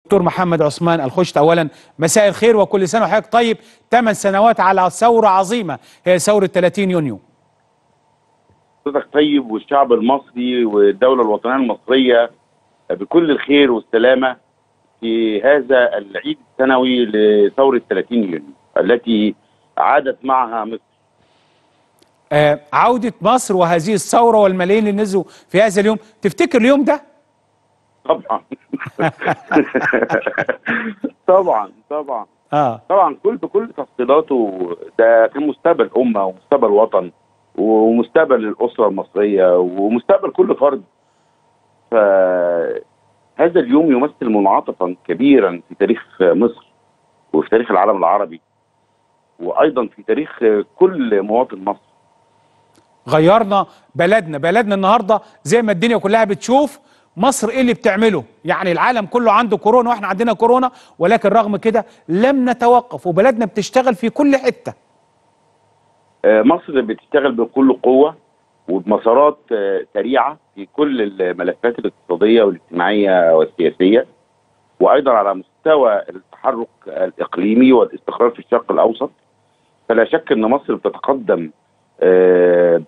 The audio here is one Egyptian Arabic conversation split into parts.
دكتور محمد عثمان الخشت اولا مساء الخير وكل سنه وحضرتك طيب ثمان سنوات على ثوره عظيمه هي ثوره 30 يونيو حضرتك طيب والشعب المصري والدولة الوطنية المصرية بكل الخير والسلامة في هذا العيد السنوي لثورة 30 يونيو التي عادت معها مصر آه عوده مصر وهذه الثوره والملايين اللي نزلوا في هذا اليوم تفتكر اليوم ده طبعا طبعا طبعا اه طبعا كل بكل تفصيلاته ده كان مستقبل أمة ومستقبل وطن ومستقبل الأسرة المصرية ومستقبل كل فرد فهذا اليوم يمثل منعطفا كبيرا في تاريخ مصر وفي تاريخ العالم العربي وأيضا في تاريخ كل مواطن مصر غيرنا بلدنا بلدنا النهارده زي ما الدنيا كلها بتشوف مصر ايه اللي بتعمله يعني العالم كله عنده كورونا واحنا عندنا كورونا ولكن رغم كده لم نتوقف وبلدنا بتشتغل في كل حته آه، مصر بتشتغل بكل قوة وبمسارات آه، سريعة في كل الملفات الاقتصادية والاجتماعية والسياسية وأيضا على مستوى التحرك الإقليمي والاستقرار في الشرق الأوسط فلا شك أن مصر بتتقدم آه،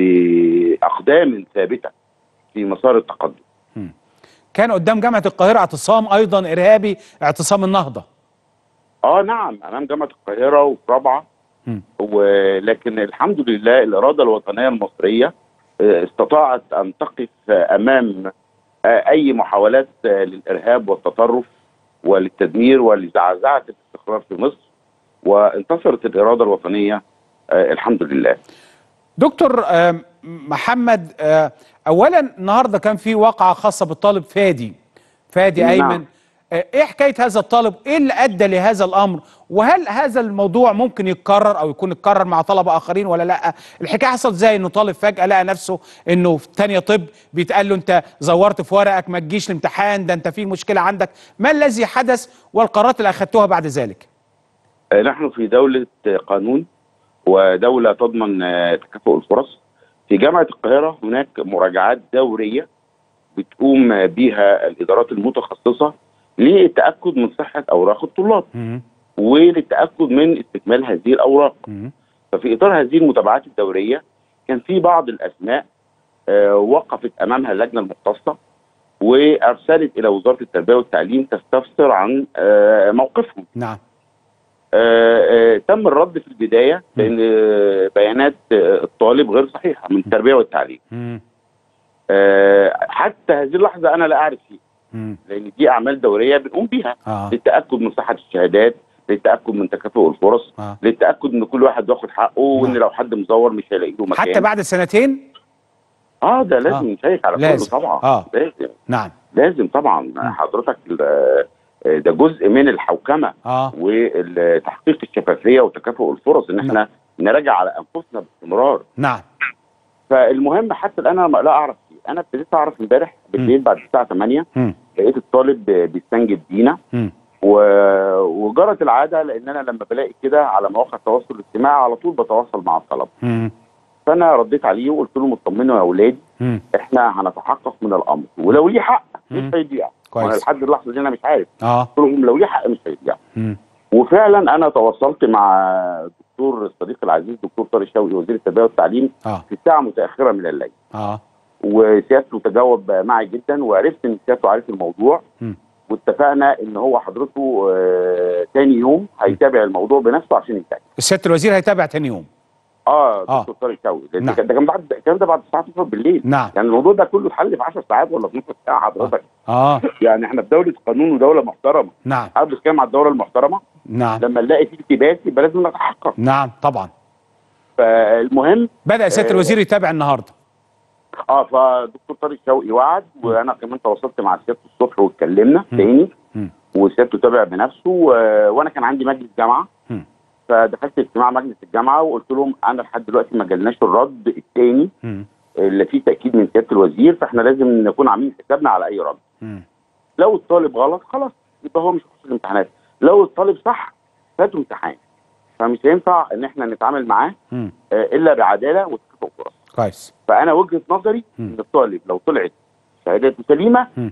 بأقدام ثابتة في مسار التقدم كان قدام جامعه القاهره اعتصام ايضا ارهابي اعتصام النهضه اه نعم امام جامعه القاهره وفي رابعه مم. ولكن الحمد لله الاراده الوطنيه المصريه آه، استطاعت ان تقف آه، امام آه، اي محاولات آه، للارهاب والتطرف وللتدمير ولزعزعه الاستقرار في مصر وانتصرت الاراده الوطنيه آه، الحمد لله دكتور آه، محمد آه، اولا النهارده كان في واقعه خاصه بالطالب فادي فادي نعم. ايمن آه، ايه حكايه هذا الطالب ايه اللي ادى لهذا الامر وهل هذا الموضوع ممكن يتكرر او يكون اتكرر مع طلبه اخرين ولا لا الحكايه حصلت ازاي انه طالب فجاه لقى نفسه انه في تانية طب بيتقال له انت زورت في ورقك ما تجيش الامتحان ده انت في مشكله عندك ما الذي حدث والقرارات اللي اخذتوها بعد ذلك آه، نحن في دولة آه، قانون ودولة تضمن آه، تكافؤ الفرص في جامعة القاهرة هناك مراجعات دورية بتقوم آه، بها الإدارات المتخصصة للتأكد من صحة أوراق الطلاب وللتأكد من استكمال هذه الأوراق ففي إطار هذه المتابعات الدورية كان في بعض الأسماء آه، وقفت أمامها اللجنة المختصة وأرسلت إلى وزارة التربية والتعليم تستفسر عن آه، موقفهم نعم آه، آه، تم الرد في البدايه لان آه، بيانات آه، الطالب غير صحيحه من التربيه والتعليم مم. آه، حتى هذه اللحظه انا لا اعرف فيه مم. لان دي اعمال دوريه بنقوم بيها اه للتاكد من صحه الشهادات للتاكد من تكافؤ الفرص آه. للتاكد ان كل واحد واخد حقه وان نعم. لو حد مزور مش هيلاقي له مكان حتى بعد سنتين اه ده لازم آه. نشيك على لازم. كله طبعا آه. لازم نعم لازم طبعا حضرتك ال- آه، ده جزء من الحوكمه اه وتحقيق الشفافيه وتكافؤ الفرص ان احنا نراجع على انفسنا باستمرار نعم فالمهم حتى الان انا لا اعرف فيه انا ابتديت اعرف امبارح بالليل بعد الساعه 8 مم. لقيت الطالب بيستنجد بينا مم. و... وجرت العاده لان انا لما بلاقي كده على مواقع التواصل الاجتماعي على طول بتواصل مع الطلبه مم. فانا رديت عليه وقلت لهم اطمنوا يا اولادي مم. احنا هنتحقق من الامر ولو ليه حق مم. مش هيضيع كويس. وانا لحد اللحظه دي انا مش عارف اه قلت لهم لو ليه حق مش هيضيع مم. وفعلا انا تواصلت مع الدكتور الصديق العزيز دكتور طارق شوقي وزير التربيه والتعليم اه في ساعه متاخره من الليل اه وسيادته تجاوب معي جدا وعرفت ان سيادته عارف الموضوع مم. واتفقنا ان هو حضرته آه تاني يوم هيتابع الموضوع بنفسه عشان ينتهي سياده الوزير هيتابع تاني يوم اه آه. دكتور طارق شوقي لان نعم. ده كان بعد الكلام ده بعد الساعه 12 بالليل نعم يعني الموضوع ده كله اتحل في 10 ساعات ولا 12 ساعه حضرتك اه يعني احنا في دوله قانون ودوله محترمه نعم حابب اتكلم على الدوله المحترمه نعم لما نلاقي في التباس يبقى لازم نتحقق نعم طبعا فالمهم بدا سياده آه. الوزير يتابع النهارده اه فدكتور طارق شوقي وعد وانا كمان تواصلت مع سيادته الصبح واتكلمنا مم. تاني مم. وسيادته تابع بنفسه و- وانا كان عندي مجلس جامعه مم. فدخلت اجتماع مجلس الجامعه وقلت لهم انا لحد دلوقتي ما جالناش الرد الثاني مم. اللي فيه تاكيد من سياده الوزير فاحنا لازم نكون عاملين حسابنا على اي رد مم. لو الطالب غلط خلاص يبقى هو مش هيخش الامتحانات لو الطالب صح فاته امتحان فمش هينفع ان احنا نتعامل معاه مم. آه، الا بعداله وتكافؤ فرص كويس فانا وجهه نظري مم. ان الطالب لو طلعت شهاداته سليمه مم.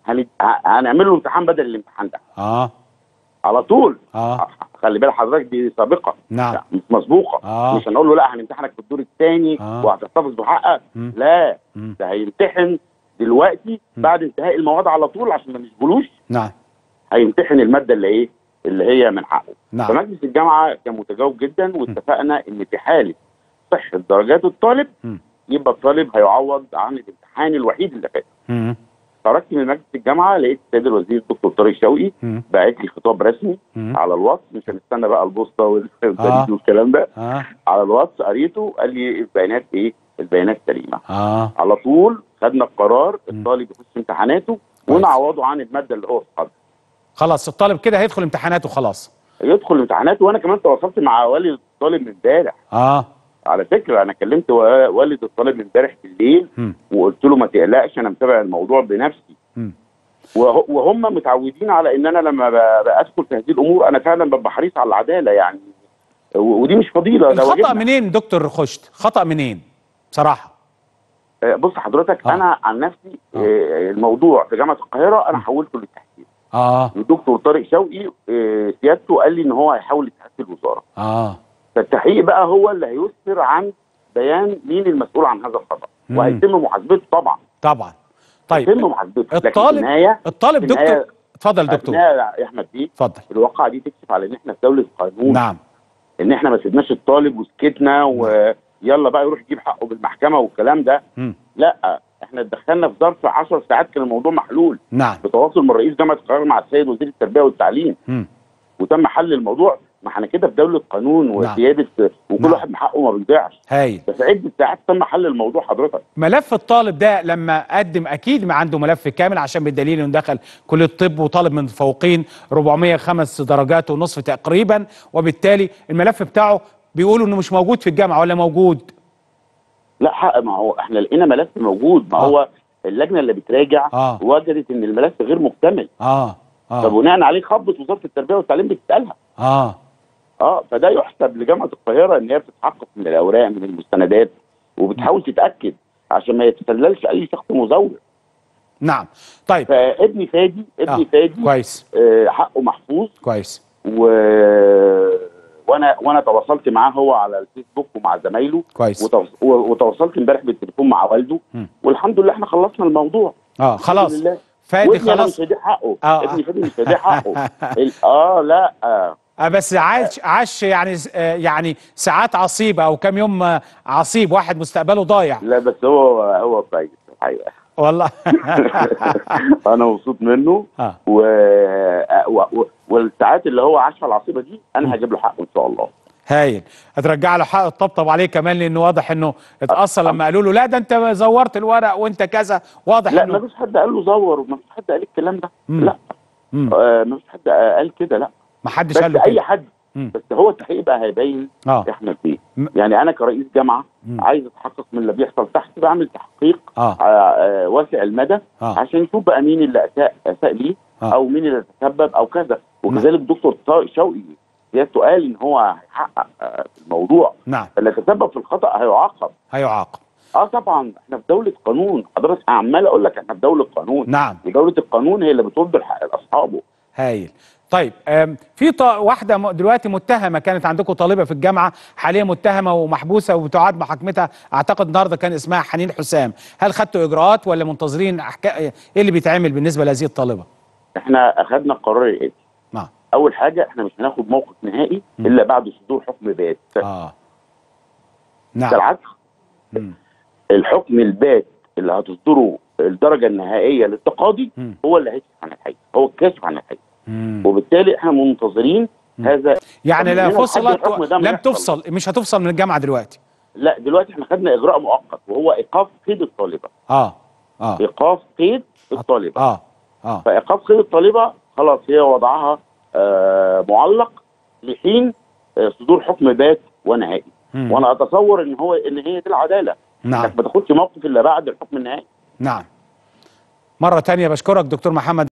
هن- ه- هنعمل له امتحان بدل الامتحان ده اه على طول اه خلي بال حضرتك دي سابقه نعم. لا، مش مسبوقه آه. مش هنقول له لا هنمتحنك في الدور الثاني آه. وهتحتفظ بحقك مم. لا مم. ده هيمتحن دلوقتي بعد انتهاء المواد على طول عشان ما نشغلوش نعم هيمتحن الماده اللي ايه اللي هي من حقه نعم. فمجلس الجامعه كان متجاوب جدا واتفقنا ان في حاله صحه درجات الطالب مم. يبقى الطالب هيعوض عن الامتحان الوحيد اللي فات مم. خرجت من مجلس الجامعه لقيت السيد الوزير الدكتور طارق شوقي مم. باعت لي خطاب رسمي مم. على الواتس مش هنستنى بقى البوسطه والبريد آه. والكلام ده اه على الواتس قريته قال لي البيانات ايه؟ البيانات سليمه اه على طول خدنا القرار الطالب يخش امتحاناته كويس. ونعوضه عن الماده اللي هو فقدها خلاص الطالب كده هيدخل امتحاناته خلاص يدخل امتحاناته وانا كمان تواصلت مع والد الطالب من امبارح اه على فكره انا كلمت و- والد الطالب من امبارح بالليل مم. وقلت له ما تقلقش انا متابع الموضوع بنفسي مم. وه- وهم متعودين على ان انا لما ب- بدخل في هذه الامور انا فعلا ببقى حريص على العداله يعني و- ودي مش فضيله ده الخطأ واجبنا. منين دكتور خشت خطأ منين بصراحة آه، بص حضرتك آه. انا عن نفسي آه. آه، الموضوع في جامعه القاهره انا حولته للتحكيم اه والدكتور طارق شوقي آه، سيادته قال لي ان هو هيحول لتحكيم الوزاره اه فالتحقيق بقى هو اللي هيسفر عن بيان مين المسؤول عن هذا الخطا مم. وهيتم محاسبته طبعا طبعا هيتم طيب محاسبته لكن في الطالب النهايه الطالب في النهاية- دكتور اتفضل دكتور النهاية يا احمد دي اتفضل الواقعه دي تكشف على ان احنا في دوله قانون نعم ان احنا ما سيبناش الطالب وسكتنا ويلا بقى يروح يجيب حقه بالمحكمه والكلام ده مم. لا احنا اتدخلنا في ظرف 10 ساعات كان الموضوع محلول نعم بتواصل من رئيس جامعه القاهره مع السيد وزير التربيه والتعليم مم. وتم حل الموضوع ما احنا كده في دوله قانون نعم. وسياده وكل نعم. واحد حقه ما بيضيعش هايل بس عده ساعات تم حل الموضوع حضرتك ملف الطالب ده لما قدم اكيد ما عنده ملف كامل عشان بالدليل انه دخل كليه الطب وطالب من فوقين 405 درجات ونصف تقريبا وبالتالي الملف بتاعه بيقولوا انه مش موجود في الجامعه ولا موجود لا حق ما هو احنا لقينا ملف موجود ما آه. هو اللجنه اللي بتراجع آه. وجدت ان الملف غير مكتمل اه اه فبناء عليه خبط وزاره التربيه والتعليم بتسالها اه اه فده يحسب لجامعه القاهره ان هي بتتحقق من الاوراق من المستندات وبتحاول تتاكد عشان ما يتسللش اي شخص مزور نعم طيب فابني فادي ابني آه. فادي كويس آه حقه محفوظ كويس و... وانا وانا تواصلت معاه هو على الفيسبوك ومع زمايله كويس وتوص... و- وتواصلت امبارح بالتليفون مع والده مم. والحمد لله احنا خلصنا الموضوع اه خلاص الحمد لله. فادي وابني أنا خلاص مش هيديه حقه آه. ابني فادي مش هيديه حقه ال- اه لا آه. آه بس عاش عاش يعني آه يعني ساعات عصيبه او كام يوم آه، عصيب واحد مستقبله ضايع لا بس هو هو كويس الحقيقه والله انا مبسوط منه اه و... و... و... والساعات اللي هو عاشها العصيبه دي انا هجيب له حقه ان شاء الله هايل هترجع له حق تطبطب عليه كمان لانه واضح انه اتاثر لما قالوا له لا ده انت زورت الورق وانت كذا واضح لا ما انه فيش حد قال له زور وما فيش حد قال الكلام ده مم. لا مم. آه ما فيش حد قال كده لا ما حدش بس قال له اي كده حد مم. بس هو التحقيق بقى هيبين اه احنا فين م- يعني انا كرئيس جامعه مم. عايز اتحقق من اللي بيحصل تحت بعمل تحقيق اه آه، آه، واسع المدى اه عشان نشوف بقى مين اللي اساء اساء ليه آه. او مين اللي تسبب او كذا وكذلك دكتور طارق شوقي سيادته قال ان هو هيحقق آه، الموضوع نعم اللي تسبب في الخطا هيعاقب هيعاقب اه طبعا احنا في دوله قانون حضرتك عمال اقول لك احنا في دوله قانون نعم ودوله القانون هي اللي بترد الحق لاصحابه هايل طيب آم، في ط- واحده م- دلوقتي متهمه كانت عندكم طالبه في الجامعه حاليا متهمه ومحبوسه وبتعاد محاكمتها اعتقد النهارده كان اسمها حنين حسام هل خدتوا اجراءات ولا منتظرين أحكا... ايه اللي بيتعمل بالنسبه لهذه الطالبه احنا اخذنا القرار الاتي نعم اول حاجه احنا مش هناخد موقف نهائي مم. الا بعد صدور حكم بات اه نعم بالعكس مم. الحكم البات اللي هتصدره الدرجه النهائيه للتقاضي مم. هو اللي هيكشف عن الحقيقه هو الكاشف عن الحقيقه مم. وبالتالي احنا منتظرين مم. هذا يعني طب لا من هنا لحد فصلت الحكم ده ما لم يحصل. تفصل مش هتفصل من الجامعه دلوقتي لا دلوقتي احنا خدنا اجراء مؤقت وهو ايقاف قيد الطالبه اه اه ايقاف قيد الطالبه اه اه فايقاف قيد الطالبه خلاص هي وضعها آه معلق لحين آه صدور حكم بات ونهائي مم. وانا اتصور ان هو ان هي دي العداله نعم انك ما تاخدش موقف الا بعد الحكم النهائي نعم مرة تانية بشكرك دكتور محمد